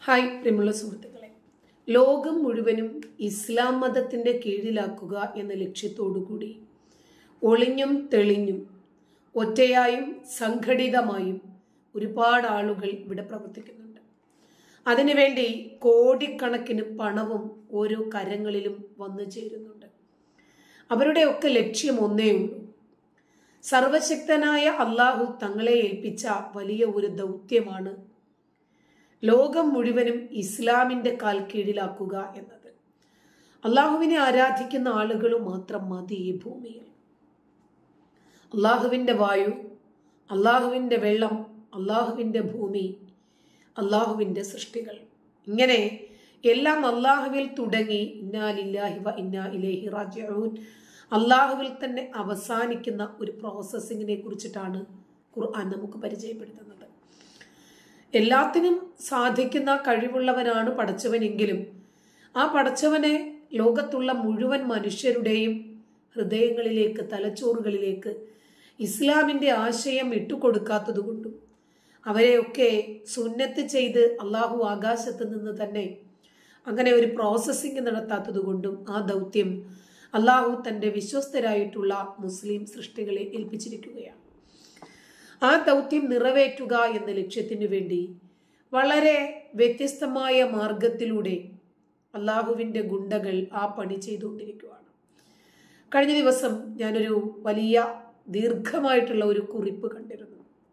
hi പ്രിയമുള്ള സുഹൃത്തുക്കളെ ലോകം മുഴുവനും ഇസ്ലാം മതത്തിൻ്റെ കീഴിലാക്കുക എന്ന ലക്ഷ്യത്തോടുകൂടി ഒളിഞ്ഞും തെളിഞ്ഞും ഒറ്റയായും സംഘടിതമായും ഒരുപാട് ആളുകൾ ഇവിടെ പ്രവർത്തിക്കുന്നുണ്ട് അതിനുവേണ്ടി കോടിക്കണക്കിന് പണവും ഓരോ കരങ്ങളിലും വന്നു ചേരുന്നുണ്ട് അവരുടെയൊക്കെ ലക്ഷ്യം ഒന്നേ ഉള്ളൂ സർവശക്തനായ അള്ളാഹു തങ്ങളെ ഏൽപ്പിച്ച വലിയ ഒരു ദൗത്യമാണ് ലോകം മുഴുവനും ഇസ്ലാമിന്റെ കാൽ കീഴിലാക്കുക എന്നത് അള്ളാഹുവിനെ ആരാധിക്കുന്ന ആളുകൾ മാത്രം മതി ഈ ഭൂമിയിൽ അള്ളാഹുവിൻ്റെ വായു അള്ളാഹുവിൻ്റെ വെള്ളം അള്ളാഹുവിൻ്റെ ഭൂമി അള്ളാഹുവിൻ്റെ സൃഷ്ടികൾ ഇങ്ങനെ എല്ലാം അള്ളാഹുവിൽ തുടങ്ങി ഇന്നാലില്ലാഹി വ ഇന്നാ ഇലേഹി റാജിഊൻ അള്ളാഹുവിൽ തന്നെ അവസാനിക്കുന്ന ഒരു പ്രോസസ്സിങ്ങിനെ കുറിച്ചിട്ടാണ് ഖുർആൻ നമുക്ക് പരിചയപ്പെടുത്തുന്നത് എല്ലാത്തിനും സാധിക്കുന്ന കഴിവുള്ളവനാണ് പടച്ചവനെങ്കിലും ആ പടച്ചവനെ ലോകത്തുള്ള മുഴുവൻ മനുഷ്യരുടെയും ഹൃദയങ്ങളിലേക്ക് തലച്ചോറുകളിലേക്ക് ഇസ്ലാമിൻ്റെ ആശയം ഇട്ടുകൊടുക്കാത്തതുകൊണ്ടും അവരെയൊക്കെ സുന്നത്ത് ചെയ്ത് അള്ളാഹു ആകാശത്ത് നിന്ന് തന്നെ അങ്ങനെ ഒരു പ്രോസസ്സിംഗ് നടത്താത്തത് കൊണ്ടും ആ ദൗത്യം അള്ളാഹു തൻ്റെ വിശ്വസ്തരായിട്ടുള്ള മുസ്ലിം സൃഷ്ടികളെ ഏൽപ്പിച്ചിരിക്കുകയാണ് ആ ദൗത്യം നിറവേറ്റുക എന്ന ലക്ഷ്യത്തിനു വേണ്ടി വളരെ വ്യത്യസ്തമായ മാർഗത്തിലൂടെ അള്ളാഹുവിൻ്റെ ഗുണ്ടകൾ ആ പണി ചെയ്തുകൊണ്ടിരിക്കുകയാണ് കഴിഞ്ഞ ദിവസം ഞാനൊരു വലിയ ദീർഘമായിട്ടുള്ള ഒരു കുറിപ്പ് കണ്ടിരുന്നു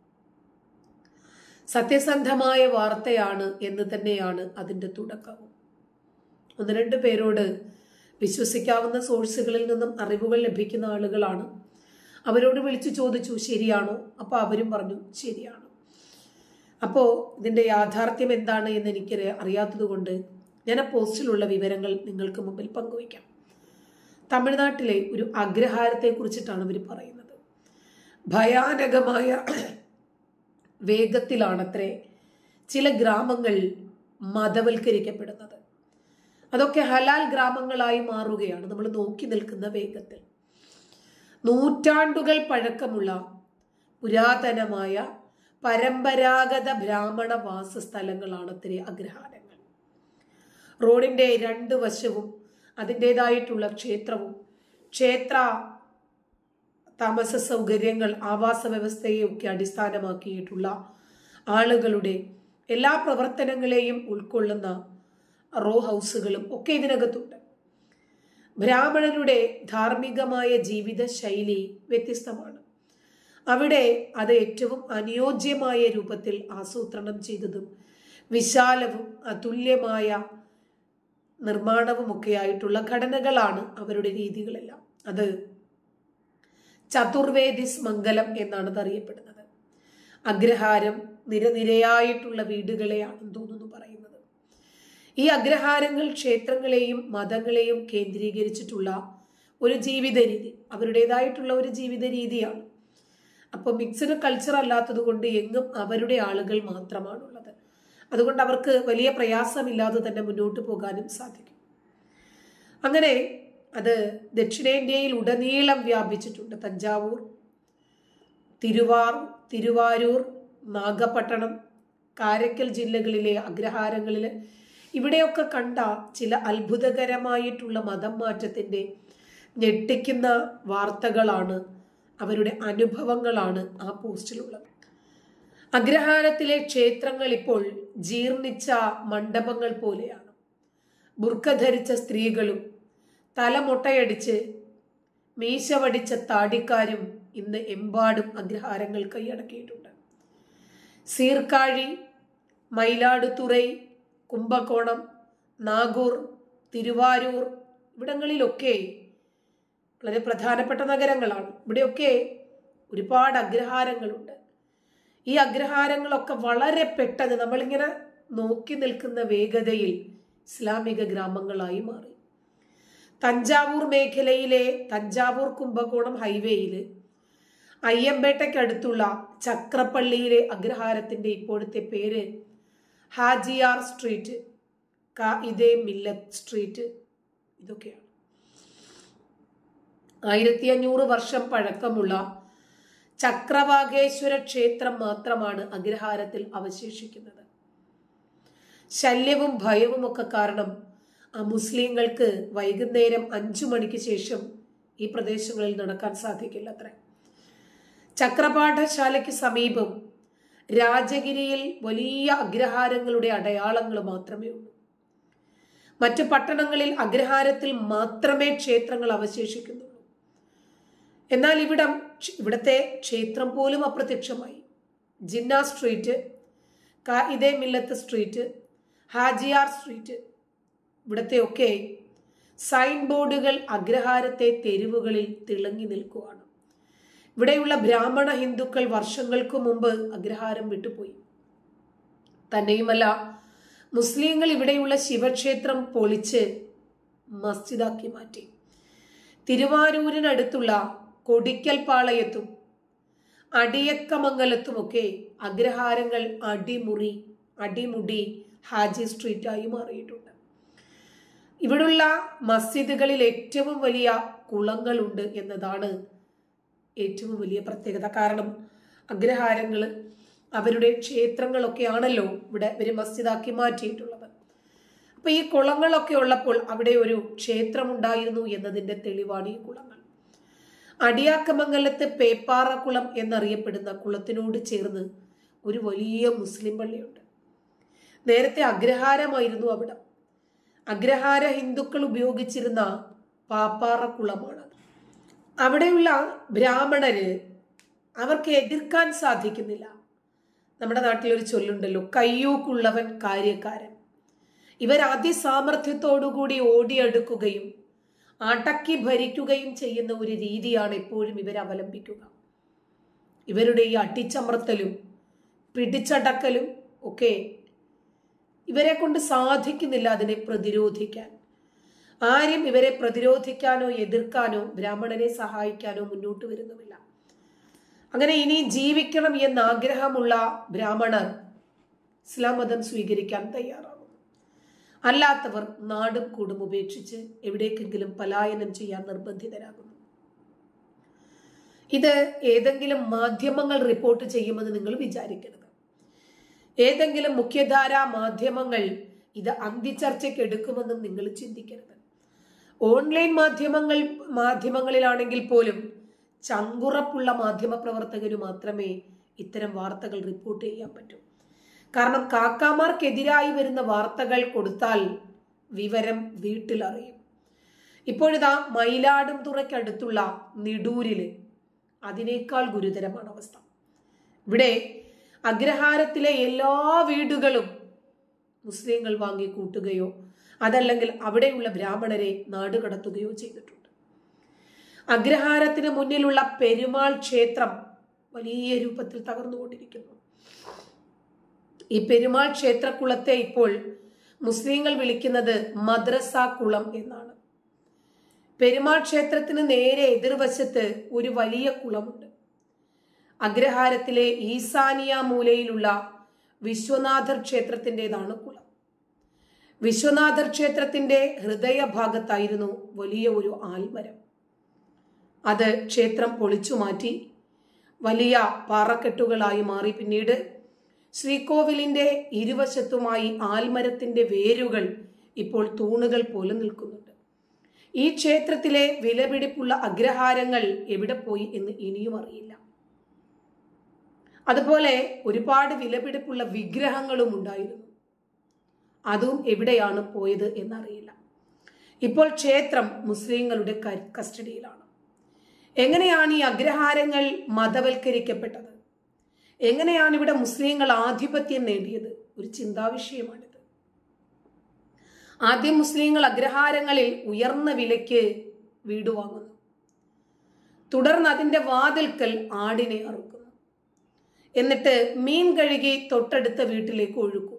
സത്യസന്ധമായ വാർത്തയാണ് എന്ന് തന്നെയാണ് അതിൻ്റെ തുടക്കവും ഒന്ന് രണ്ട് പേരോട് വിശ്വസിക്കാവുന്ന സോഴ്സുകളിൽ നിന്നും അറിവുകൾ ലഭിക്കുന്ന ആളുകളാണ് അവരോട് വിളിച്ചു ചോദിച്ചു ശരിയാണോ അപ്പോൾ അവരും പറഞ്ഞു ശരിയാണ് അപ്പോൾ ഇതിൻ്റെ യാഥാർത്ഥ്യം എന്താണ് എന്ന് എനിക്ക് അറിയാത്തത് കൊണ്ട് ഞാൻ ആ പോസ്റ്റിലുള്ള വിവരങ്ങൾ നിങ്ങൾക്ക് മുമ്പിൽ പങ്കുവയ്ക്കാം തമിഴ്നാട്ടിലെ ഒരു അഗ്രഹാരത്തെ കുറിച്ചിട്ടാണ് ഇവർ പറയുന്നത് ഭയാനകമായ വേഗത്തിലാണത്രേ ചില ഗ്രാമങ്ങൾ മതവൽക്കരിക്കപ്പെടുന്നത് അതൊക്കെ ഹലാൽ ഗ്രാമങ്ങളായി മാറുകയാണ് നമ്മൾ നോക്കി നിൽക്കുന്ന വേഗത്തിൽ നൂറ്റാണ്ടുകൾ പഴക്കമുള്ള പുരാതനമായ പരമ്പരാഗത ബ്രാഹ്മണ വാസസ്ഥലങ്ങളാണ് ഇത്തിരി അഗ്രഹാരങ്ങൾ റോഡിന്റെ രണ്ട് വശവും അതിൻ്റെതായിട്ടുള്ള ക്ഷേത്രവും ക്ഷേത്ര താമസ സൗകര്യങ്ങൾ ആവാസ വ്യവസ്ഥയെയൊക്കെ അടിസ്ഥാനമാക്കിയിട്ടുള്ള ആളുകളുടെ എല്ലാ പ്രവർത്തനങ്ങളെയും ഉൾക്കൊള്ളുന്ന റോ ഹൗസുകളും ഒക്കെ ഇതിനകത്തുണ്ട് ബ്രാഹ്മണരുടെ ധാർമ്മികമായ ജീവിത ശൈലി വ്യത്യസ്തമാണ് അവിടെ അത് ഏറ്റവും അനുയോജ്യമായ രൂപത്തിൽ ആസൂത്രണം ചെയ്തതും വിശാലവും അതുല്യമായ നിർമ്മാണവുമൊക്കെ ആയിട്ടുള്ള ഘടനകളാണ് അവരുടെ രീതികളെല്ലാം അത് ചതുർവേദിസ് മംഗലം എന്നാണ് അത് അറിയപ്പെടുന്നത് അഗ്രഹാരം നിരനിരയായിട്ടുള്ള വീടുകളെയാണെന്ന് തോന്നുന്നു പറയുന്നത് ഈ അഗ്രഹാരങ്ങൾ ക്ഷേത്രങ്ങളെയും മതങ്ങളെയും കേന്ദ്രീകരിച്ചിട്ടുള്ള ഒരു ജീവിത രീതി അവരുടേതായിട്ടുള്ള ഒരു ജീവിത രീതിയാണ് അപ്പോൾ മിക്സഡ് കൾച്ചർ അല്ലാത്തത് കൊണ്ട് എങ്ങും അവരുടെ ആളുകൾ മാത്രമാണുള്ളത് അതുകൊണ്ട് അവർക്ക് വലിയ പ്രയാസമില്ലാതെ തന്നെ മുന്നോട്ട് പോകാനും സാധിക്കും അങ്ങനെ അത് ദക്ഷിണേന്ത്യയിൽ ഉടനീളം വ്യാപിച്ചിട്ടുണ്ട് തഞ്ചാവൂർ തിരുവാർ തിരുവാരൂർ നാഗപട്ടണം കാരക്കൽ ജില്ലകളിലെ അഗ്രഹാരങ്ങളിൽ ഇവിടെയൊക്കെ കണ്ട ചില അത്ഭുതകരമായിട്ടുള്ള മതം മാറ്റത്തിൻ്റെ ഞെട്ടിക്കുന്ന വാർത്തകളാണ് അവരുടെ അനുഭവങ്ങളാണ് ആ പോസ്റ്റിലുള്ളത് അഗ്രഹാരത്തിലെ ക്ഷേത്രങ്ങൾ ഇപ്പോൾ ജീർണിച്ച മണ്ഡപങ്ങൾ പോലെയാണ് ബുർക്ക ധരിച്ച സ്ത്രീകളും തലമുട്ടയടിച്ച് മീശ വടിച്ച താടിക്കാരും ഇന്ന് എമ്പാടും അഗ്രഹാരങ്ങൾ കൈയടക്കിയിട്ടുണ്ട് സീർക്കാഴി മയിലാടുതുറൈ കുംഭകോണം നാഗൂർ തിരുവാരൂർ ഇവിടങ്ങളിലൊക്കെ വളരെ പ്രധാനപ്പെട്ട നഗരങ്ങളാണ് ഇവിടെയൊക്കെ ഒരുപാട് അഗ്രഹാരങ്ങളുണ്ട് ഈ അഗ്രഹാരങ്ങളൊക്കെ വളരെ പെട്ടെന്ന് നമ്മളിങ്ങനെ നോക്കി നിൽക്കുന്ന വേഗതയിൽ ഇസ്ലാമിക ഗ്രാമങ്ങളായി മാറി തഞ്ചാവൂർ മേഖലയിലെ തഞ്ചാവൂർ കുംഭകോണം ഹൈവേയിൽ അയ്യമ്പേട്ടയ്ക്കടുത്തുള്ള ചക്രപ്പള്ളിയിലെ അഗ്രഹാരത്തിൻ്റെ ഇപ്പോഴത്തെ പേര് ഹാജിയാർ സ്ട്രീറ്റ് കാ ഇതേ മില്ലത്ത് സ്ട്രീറ്റ് ഇതൊക്കെയാണ് ആയിരത്തി അഞ്ഞൂറ് വർഷം പഴക്കമുള്ള ചക്രവാകേശ്വര ക്ഷേത്രം മാത്രമാണ് അഗ്രഹാരത്തിൽ അവശേഷിക്കുന്നത് ശല്യവും ഭയവും ഒക്കെ കാരണം ആ മുസ്ലിങ്ങൾക്ക് വൈകുന്നേരം അഞ്ചു മണിക്ക് ശേഷം ഈ പ്രദേശങ്ങളിൽ നടക്കാൻ സാധിക്കില്ല അത്രേ ചക്രപാഠശാലയ്ക്ക് സമീപം രാജഗിരിയിൽ വലിയ അഗ്രഹാരങ്ങളുടെ അടയാളങ്ങൾ മാത്രമേ ഉള്ളൂ മറ്റു പട്ടണങ്ങളിൽ അഗ്രഹാരത്തിൽ മാത്രമേ ക്ഷേത്രങ്ങൾ അവശേഷിക്കുന്നുള്ളൂ എന്നാൽ ഇവിടം ഇവിടത്തെ ക്ഷേത്രം പോലും അപ്രത്യക്ഷമായി Jinnah street Quaide Millath street Hajiyar street ഇവിടത്തെയൊക്കെ സൈൻ ബോർഡുകൾ അഗ്രഹാരത്തെ തെരുവുകളിൽ തിളങ്ങി നിൽക്കുകയാണ് ഇവിടെയുള്ള ബ്രാഹ്മണ ഹിന്ദുക്കൾ വർഷങ്ങൾക്ക് മുമ്പ് അഗ്രഹാരം വിട്ടുപോയി തന്നെയുമല്ല മുസ്ലിങ്ങൾ ഇവിടെയുള്ള ശിവക്ഷേത്രം പൊളിച്ച് മസ്ജിദാക്കി മാറ്റി തിരുവാരൂരിനടുത്തുള്ള കൊടിക്കൽ പാളയത്തും അടിയക്കമംഗലത്തുമൊക്കെ അഗ്രഹാരങ്ങൾ അടിമുറി അടിമുടി ഹാജി സ്ട്രീറ്റായി മാറിയിട്ടുണ്ട് ഇവിടുള്ള മസ്ജിദുകളിൽ ഏറ്റവും വലിയ കുളങ്ങളുണ്ട് എന്നതാണ് ഏറ്റവും വലിയ പ്രത്യേകത കാരണം അഗ്രഹാരങ്ങൾ അവരുടെ ക്ഷേത്രങ്ങളൊക്കെ ആണല്ലോ ഇവിടെ ഇവർ മസ്ജിദാക്കി മാറ്റിയിട്ടുള്ളത് അപ്പൊ ഈ കുളങ്ങളൊക്കെ ഉള്ളപ്പോൾ അവിടെ ഒരു ക്ഷേത്രമുണ്ടായിരുന്നു എന്നതിന്റെ തെളിവാണ് ഈ കുളങ്ങൾ അടിയാക്കമംഗലത്ത് പേപ്പാറക്കുളം എന്നറിയപ്പെടുന്ന കുളത്തിനോട് ചേർന്ന് ഒരു വലിയ മുസ്ലിം പള്ളിയുണ്ട് നേരത്തെ അഗ്രഹാരമായിരുന്നു അവിടെ അഗ്രഹാര ഹിന്ദുക്കൾ ഉപയോഗിച്ചിരുന്ന പാപ്പാറക്കുളമാണ് അവിടെയുള്ള ബ്രാഹ്മണര് അവർക്ക് എതിർക്കാൻ സാധിക്കുന്നില്ല നമ്മുടെ നാട്ടിലൊരു ചൊല്ലുണ്ടല്ലോ കയ്യൂക്കുള്ളവൻ കാര്യക്കാരൻ ഇവർ അതിസാമർഥ്യത്തോടുകൂടി ഓടിയെടുക്കുകയും അടക്കി ഭരിക്കുകയും ചെയ്യുന്ന ഒരു രീതിയാണ് എപ്പോഴും ഇവർ അവലംബിക്കുക ഇവരുടെ ഈ അട്ടിച്ചമർത്തലും പിടിച്ചടക്കലും ഒക്കെ ഇവരെ കൊണ്ട് സാധിക്കുന്നില്ല അതിനെ പ്രതിരോധിക്കാൻ ആരും ഇവരെ പ്രതിരോധിക്കാനോ എതിർക്കാനോ ബ്രാഹ്മണനെ സഹായിക്കാനോ മുന്നോട്ട് വരുന്നുമില്ല അങ്ങനെ ഇനി ജീവിക്കണം എന്ന ആഗ്രഹമുള്ള ബ്രാഹ്മണർ ഇസ്ലാം മതം സ്വീകരിക്കാൻ തയ്യാറാകുന്നു അല്ലാത്തവർ നാടും കൂടും ഉപേക്ഷിച്ച് എവിടേക്കെങ്കിലും പലായനം ചെയ്യാൻ നിർബന്ധിതരാകുന്നു ഇത് ഏതെങ്കിലും മാധ്യമങ്ങൾ റിപ്പോർട്ട് ചെയ്യുമെന്ന് നിങ്ങൾ വിചാരിക്കരുത് ഏതെങ്കിലും മുഖ്യധാരാ മാധ്യമങ്ങൾ ഇത് അന്തിച്ചർച്ചയ്ക്ക് എടുക്കുമെന്നും നിങ്ങൾ ചിന്തിക്കരുത് ഓൺലൈൻ മാധ്യമങ്ങൾ മാധ്യമങ്ങളിലാണെങ്കിൽ പോലും ചങ്കുറപ്പുള്ള മാധ്യമ പ്രവർത്തകര് മാത്രമേ ഇത്തരം വാർത്തകൾ റിപ്പോർട്ട് ചെയ്യാൻ പറ്റൂ കാരണം കാക്കാമാർക്കെതിരായി വരുന്ന വാർത്തകൾ കൊടുത്താൽ വിവരം വീട്ടിലറിയും ഇപ്പോഴിതാ മയിലാടും തുറയ്ക്കടുത്തുള്ള നിടൂരില് അതിനേക്കാൾ ഗുരുതരമാണ് അവസ്ഥ ഇവിടെ അഗ്രഹാരത്തിലെ എല്ലാ വീടുകളും മുസ്ലിങ്ങൾ വാങ്ങി കൂട്ടുകയോ അതല്ലെങ്കിൽ അവിടെയുള്ള ബ്രാഹ്മണരെ നാടുകടത്തുകയോ ചെയ്തിട്ടുണ്ട് അഗ്രഹാരത്തിന് മുന്നിലുള്ള പെരുമാൾ ക്ഷേത്രം വലിയ രൂപത്തിൽ തകർന്നുകൊണ്ടിരിക്കുന്നു ഈ പെരുമാൾ ക്ഷേത്രക്കുളത്തെ ഇപ്പോൾ മുസ്ലിങ്ങൾ വിളിക്കുന്നത് മദ്രസ കുളം എന്നാണ് പെരുമാൾ ക്ഷേത്രത്തിന് നേരെ എതിർവശത്ത് ഒരു വലിയ കുളമുണ്ട് അഗ്രഹാരത്തിലെ ഈസാനിയ മൂലയിലുള്ള വിശ്വനാഥർ ക്ഷേത്രത്തിൻ്റെതാണ് കുളം വിശ്വനാഥർ ക്ഷേത്രത്തിന്റെ ഹൃദയഭാഗത്തായിരുന്നു വലിയ ഒരു ആൽമരം അത് ക്ഷേത്രം പൊളിച്ചു മാറ്റി വലിയ പാറക്കെട്ടുകളായി മാറി പിന്നീട് ശ്രീകോവിലിന്റെ ഇരുവശത്തുമായി ആൽമരത്തിന്റെ വേരുകൾ ഇപ്പോൾ തൂണുകൾ പോലെ നിൽക്കുന്നുണ്ട് ഈ ക്ഷേത്രത്തിലെ വിലപിടിപ്പുള്ള അഗ്രഹാരങ്ങൾ എവിടെ പോയി എന്ന് ഇനിയും അറിയില്ല അതുപോലെ ഒരുപാട് വിലപിടിപ്പുള്ള വിഗ്രഹങ്ങളും ഉണ്ടായിരുന്നു അതും എവിടെയാണ് പോയത് എന്നറിയില്ല ഇപ്പോൾ ക്ഷേത്രം മുസ്ലിങ്ങളുടെ കസ്റ്റഡിയിലാണ് എങ്ങനെയാണ് ഈ അഗ്രഹാരങ്ങൾ മതവൽക്കരിക്കപ്പെട്ടത് എങ്ങനെയാണ് ഇവിടെ മുസ്ലിങ്ങൾ ആധിപത്യം നേടിയത് ഒരു ചിന്താവിഷയമാണിത് ആദ്യം മുസ്ലിങ്ങൾ അഗ്രഹാരങ്ങളിൽ ഉയർന്ന വിലയ്ക്ക് വീട് വാങ്ങുന്നു തുടർന്ന് അതിന്റെ വാതിൽക്കൽ ആടിനെ അറുക്കുന്നു എന്നിട്ട് മീൻ കഴുകി തൊട്ടടുത്ത വീട്ടിലേക്ക് ഒഴുക്കും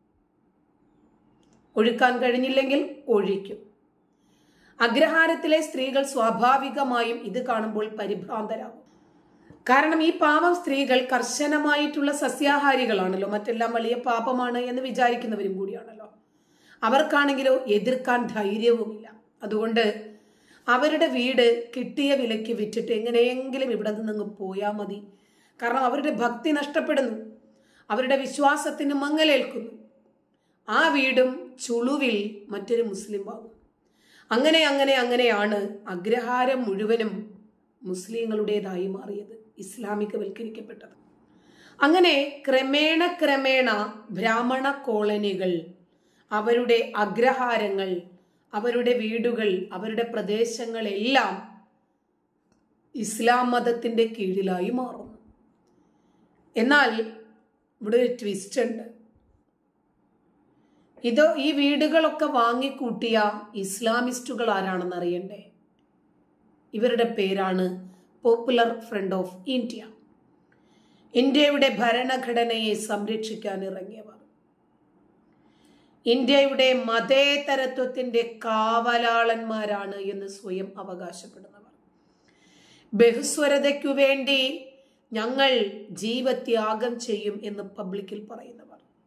ഒഴുക്കാൻ കഴിഞ്ഞില്ലെങ്കിൽ ഒഴിക്കും അഗ്രഹാരത്തിലെ സ്ത്രീകൾ സ്വാഭാവികമായും ഇത് കാണുമ്പോൾ പരിഭ്രാന്തരാകും കാരണം ഈ പാപം സ്ത്രീകൾ കർശനമായിട്ടുള്ള സസ്യാഹാരികളാണല്ലോ മറ്റെല്ലാം വലിയ പാപമാണ് എന്ന് വിചാരിക്കുന്നവരും കൂടിയാണല്ലോ അവർക്കാണെങ്കിലോ എതിർക്കാൻ ധൈര്യവുമില്ല അതുകൊണ്ട് അവരുടെ വീട് കിട്ടിയ വിലയ്ക്ക് വിറ്റിട്ട് എങ്ങനെയെങ്കിലും ഇവിടെ നിന്ന് പോയാൽ മതി കാരണം അവരുടെ ഭക്തി നഷ്ടപ്പെടുന്നു അവരുടെ വിശ്വാസത്തിന് മങ്ങലേൽക്കുന്നു ആ വീടും ചുളുവിൽ മറ്റൊരു മുസ്ലിം ആകും അങ്ങനെ അങ്ങനെ അങ്ങനെയാണ് അഗ്രഹാരം മുഴുവനും മുസ്ലിങ്ങളുടേതായി മാറിയത് ഇസ്ലാമികവൽക്കരിക്കപ്പെട്ടത് അങ്ങനെ ക്രമേണ ക്രമേണ ബ്രാഹ്മണ കോളനികൾ അവരുടെ അഗ്രഹാരങ്ങൾ അവരുടെ വീടുകൾ അവരുടെ പ്രദേശങ്ങളെല്ലാം ഇസ്ലാം മതത്തിന്റെ കീഴിലായി മാറുന്നു എന്നാൽ ഇവിടെ ഒരു ട്വിസ്റ്റ് ഉണ്ട് ഇത് ഈ വീടുകളൊക്കെ വാങ്ങിക്കൂട്ടിയ ഇസ്ലാമിസ്റ്റുകൾ ആരാണെന്ന് അറിയണ്ടേ ഇവരുടെ പേരാണ് പോപ്പുലർ ഫ്രണ്ട് ഓഫ് ഇന്ത്യ ഇന്ത്യയുടെ ഭരണഘടനയെ സംരക്ഷിക്കാൻ ഇറങ്ങിയവർ ഇന്ത്യയുടെ മതേതരത്വത്തിന്റെ കാവലാളന്മാരാണ് എന്ന് സ്വയം അവകാശപ്പെടുന്നവർ ബഹുസ്വരതയ്ക്കു വേണ്ടി ഞങ്ങൾ ജീവത്യാഗം ചെയ്യും എന്ന് പബ്ലിക്കിൽ പറയുന്നവർ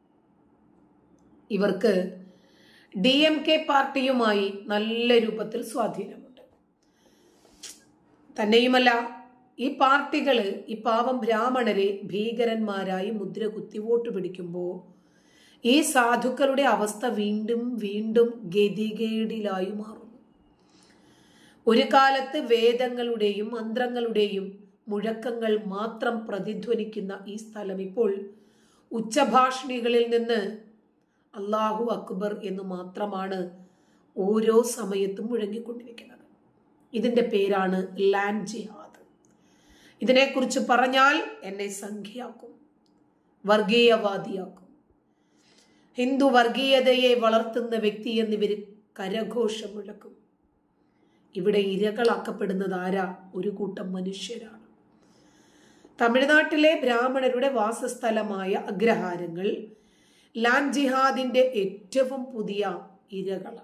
ഇവർക്ക് ഡി എം കെ പാർട്ടിയുമായി നല്ല രൂപത്തിൽ സ്വാധീനമുണ്ട് തന്നെയുമല്ല ഈ പാർട്ടികൾ ഈ പാവം ബ്രാഹ്മണരെ ഭീകരന്മാരായി മുദ്ര കുത്തി വോട്ട് പിടിക്കുമ്പോൾ ഈ സാധുക്കളുടെ അവസ്ഥ വീണ്ടും വീണ്ടും ഗതികേടിലായി മാറുന്നു ഒരു കാലത്ത് വേദങ്ങളുടെയും മന്ത്രങ്ങളുടെയും മുഴക്കങ്ങൾ മാത്രം പ്രതിധ്വനിക്കുന്ന ഈ സ്ഥലം ഇപ്പോൾ ഉച്ചഭാഷിണികളിൽ നിന്ന് അള്ളാഹു അക്ബർ എന്ന് മാത്രമാണ് ഓരോ സമയത്തും മുഴങ്ങിക്കൊണ്ടിരിക്കുന്നത് ഇതിന്റെ പേരാണ് ലാൻഡ് ജിഹാദ് ഇതിനെക്കുറിച്ച് പറഞ്ഞാൽ എന്നെ സംഖ്യയാക്കും വർഗീയവാദിയാക്കും ഹിന്ദു വർഗീയതയെ വളർത്തുന്ന വ്യക്തി എന്നിവർ കരഘോഷം മുഴക്കും ഇവിടെ ഇരകളാക്കപ്പെടുന്നത് ആരാ ഒരു കൂട്ടം മനുഷ്യരാണ് തമിഴ്നാട്ടിലെ ബ്രാഹ്മണരുടെ വാസസ്ഥലമായ അഗ്രഹാരങ്ങൾ ലാൻഡ് ജിഹാദിന്റെ ഏറ്റവും പുതിയ ഇരകളാണ്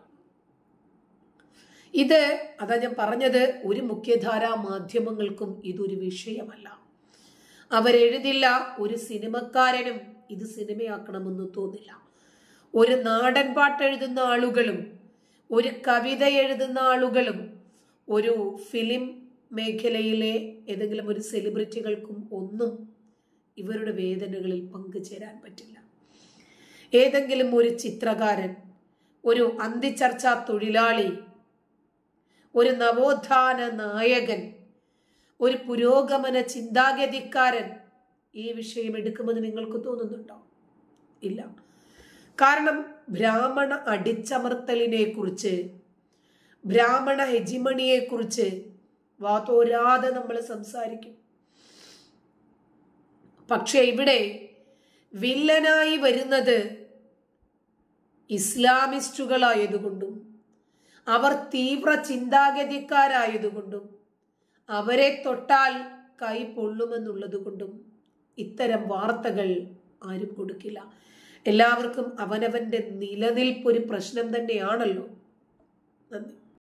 ഇത് അതാ ഞാൻ പറഞ്ഞത് ഒരു മുഖ്യധാരാ മാധ്യമങ്ങൾക്കും ഇതൊരു വിഷയമല്ല അവരെഴുതില്ല ഒരു സിനിമക്കാരനും ഇത് സിനിമയാക്കണമെന്ന് തോന്നില്ല ഒരു നാടൻ പാട്ട് എഴുതുന്ന ആളുകളും ഒരു കവിത എഴുതുന്ന ആളുകളും ഒരു ഫിലിം മേഖലയിലെ ഏതെങ്കിലും ഒരു സെലിബ്രിറ്റികൾക്കും ഒന്നും ഇവരുടെ വേദനകളിൽ പങ്കുചേരാൻ പറ്റില്ല ഏതെങ്കിലും ഒരു ചിത്രകാരൻ ഒരു അന്തിച്ചർച്ചാ തൊഴിലാളി ഒരു നവോത്ഥാന നായകൻ ഒരു പുരോഗമന ചിന്താഗതിക്കാരൻ ഈ വിഷയം എടുക്കുമെന്ന് നിങ്ങൾക്ക് തോന്നുന്നുണ്ടോ ഇല്ല കാരണം ബ്രാഹ്മണ അടിച്ചമർത്തലിനെ കുറിച്ച് ബ്രാഹ്മണ ഹെജിമണിയെ കുറിച്ച് വാതോരാതെ നമ്മൾ സംസാരിക്കും പക്ഷെ ഇവിടെ വില്ലനായി വരുന്നത് ഇസ്ലാമിസ്റ്റുകളായതുകൊണ്ടും അവർ തീവ്ര ചിന്താഗതിക്കാരായതുകൊണ്ടും അവരെ തൊട്ടാൽ കൈ പൊള്ളുമെന്നുള്ളത് കൊണ്ടും ഇത്തരം വാർത്തകൾ ആരും കൊടുക്കില്ല എല്ലാവർക്കും അവനവന്റെ നിലനിൽപ്പ് ഒരു പ്രശ്നം തന്നെയാണല്ലോ നന്ദി